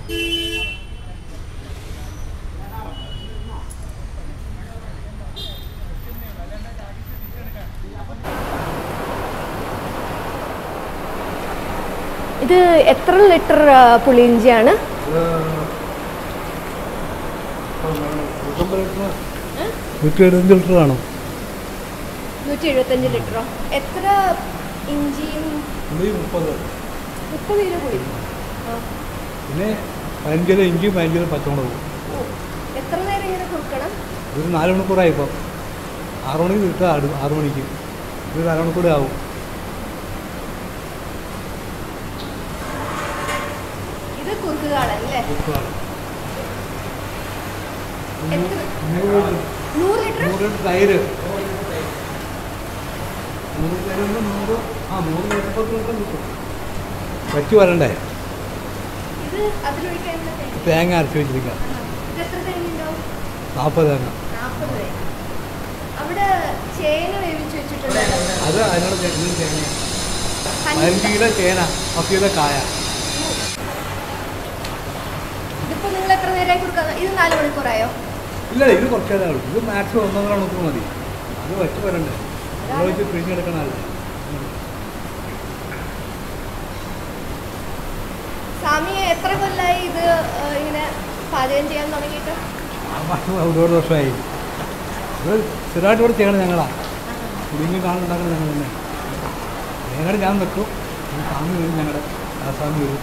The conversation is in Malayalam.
ഇത് എത്ര ലിറ്റർ പുളിയിഞ്ചിയാണ് നൂറ്റി എഴുപത്തഞ്ച് ലിറ്റർ കാണും നൂറ്റി എഴുപത്തഞ്ച് ലിറ്ററോ എത്ര ഇഞ്ചിയും പുളി മുപ്പത് മുപ്പത് കിലോ പുളി ആ. പിന്നെ പതിനഞ്ച് കിലോ ഇഞ്ചിയും പതിനഞ്ച് കിലോ പച്ചമുളകും ഓ. എത്ര നേരം ഇങ്ങനെ കൊടുക്കണം ഒരു നാല് മണിക്കൂറായി ഇപ്പം ആറ് മണിക്ക് കിട്ടുക ആറ് ആറ് മണിക്ക് ഒരു നാല് മണിക്കൂടെ ആവും ഇത് കുറുക്ക് കാണല്ലേ എത്ര നൂറ് നൂറ് ലിറ്റർ ലിറ്റർ തൈര് നൂറ് തൈര് നൂറ് ആ നൂറ് മുപ്പത്തി ലിറ്റർ കിട്ടും വച്ച് വരണ്ടേ ഇത് അതിലൊഴിക്കാനുള്ള തേങ്ങ തേങ്ങ അരച്ച് വെച്ചിരിക്കാം ഇത് എത്ര തേങ്ങ ഉണ്ടാവും നാൽപ്പത് തേങ്ങ നാൽപ്പത് തേങ്ങ അവിടെ ചേന വേവിച്ച് വെച്ചിട്ടുണ്ടല്ലോ അത് അതിനോട് ചേ- ഇത് തേങ്ങ കഞ്ഞി- പതിനഞ്ച് കിലോ ചേന പത്ത് കിലോ കായ ഇതിപ്പോ നിങ്ങൾ എത്ര നേരമായി കൊടുക്കുക ഇത് നാല് മണിക്കൂറായോ ഇല്ല ഇത് കുറച്ച് നേരം ഉള്ളൂ ഇത് മാക്സിമം ഒന്നൊന്നര മണിക്കൂർ മതി അത് വെച്ച് വരണ്ടേ അത് വെച്ച് പിഴിഞ്ഞെടുക്കണമല്ലേ സ്വാമി എത്ര കൊല്ലായി ഇത് ഏഹ്, ഇങ്ങനെ പാചകം ചെയ്യാൻ തുടങ്ങിയിട്ട് ആ ഭാഷ ഒരുപാട് വർഷമായി ഇത് സ്ഥിരമായിട്ട് ഇവിടെ ചെയ്യണം ഞങ്ങളാ കുടുങ്ങി കാണുന്നുണ്ടാക്കണം ഞങ്ങൾ തന്നെ ഞങ്ങളുടെ ഞാൻ വെക്കും ഈ സ്വാമി വരും ഞങ്ങളുടെ ആ സ്വാമി വരും